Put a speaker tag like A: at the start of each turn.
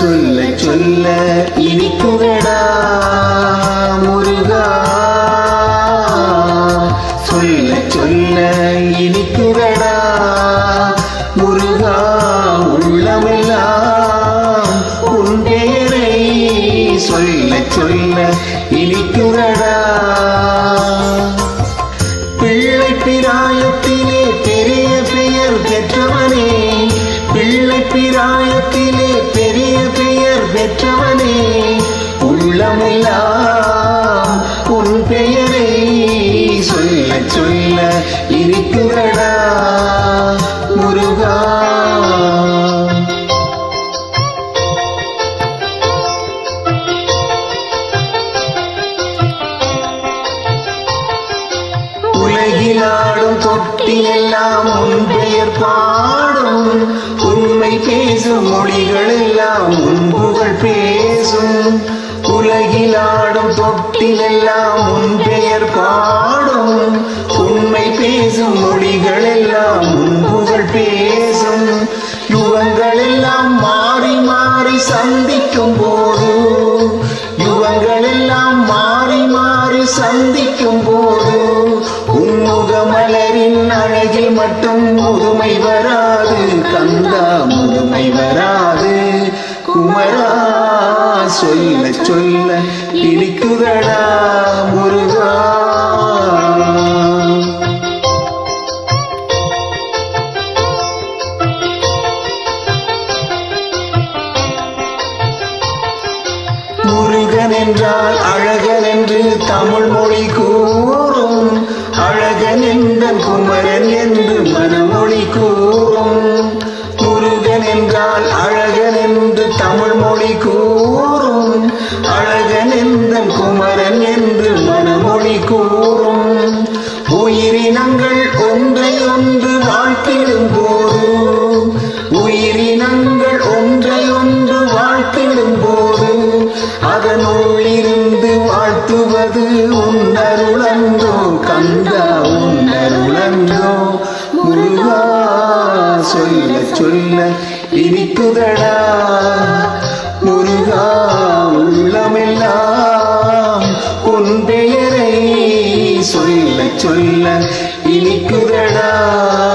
A: சொல்ல சொல்ல இனிக்குதடா முருகா சொல்ல சொல்ல இனிக்குதடா முருகா உள்ளமெல்லாம் உன் பெயரை சொல்ல சொல்ல இனிக்குதடா பிள்ளை பிராயத்திலே பெரிய பெயர் பெற்றவனே பிள்ளை பிராயத்திலே பெரிய பெயர் பெற்றவனே உள்ளமெல்லாம் உன் பெயரை சொல்ல சொல்ல இருக்கிறடா முருகா உலகிலாடும் தொட்டிலெல்லாம் உன் பெயர் பாடும் உண்மை பேசும் மொழிகள் எல்லாம் உன் புகழ் பேசும் உலகிலாடும் தொட்டிலெல்லாம் உன் பெயர் பாடும் உண்மை பேசும் மொழிகள் எல்லாம் உன் புகழ் பேசும் யுகங்கள் எல்லாம் மாறி மாறி சந்திக்கும் போது யுகங்கள் எல்லாம் மாறி மாறி சந்திக்கும் போது உன்முகமலரின் அழகில் மட்டும் முதுமை வராது கந்தா முதுமை வராது குமரா சொல்ல சொல்ல இனிக்குதடா முருகா முருகன் என்றால் அழகன் என்று தமிழ் மொழி கூறும் அழகன் எந்தன் குமரன் என்று மனமொழி கூறும் முருகன் என்றால் அழகன் என்று தமிழ் மொழி கூறும் அழகன் எந்தன் குமரன் என்று மனமொழி கூறும் உயிரினங்கள் ஒன்றை ஒன்று வாழ்த்திடும் போது உயிரினங்கள் ஒன்றை ஒன்று வாழ்த்திடும் போது அதனுள்ளிருந்து வாழ்த்துவது உன்னருளந்தோ கந்தா உன்னருளந்தோ முருகா சொல்ல சொல்ல இனிக்குதடா முருகா உள்ளமெல்லாம் உன் பெயரை சொல்ல சொல்ல இனிக்குதடா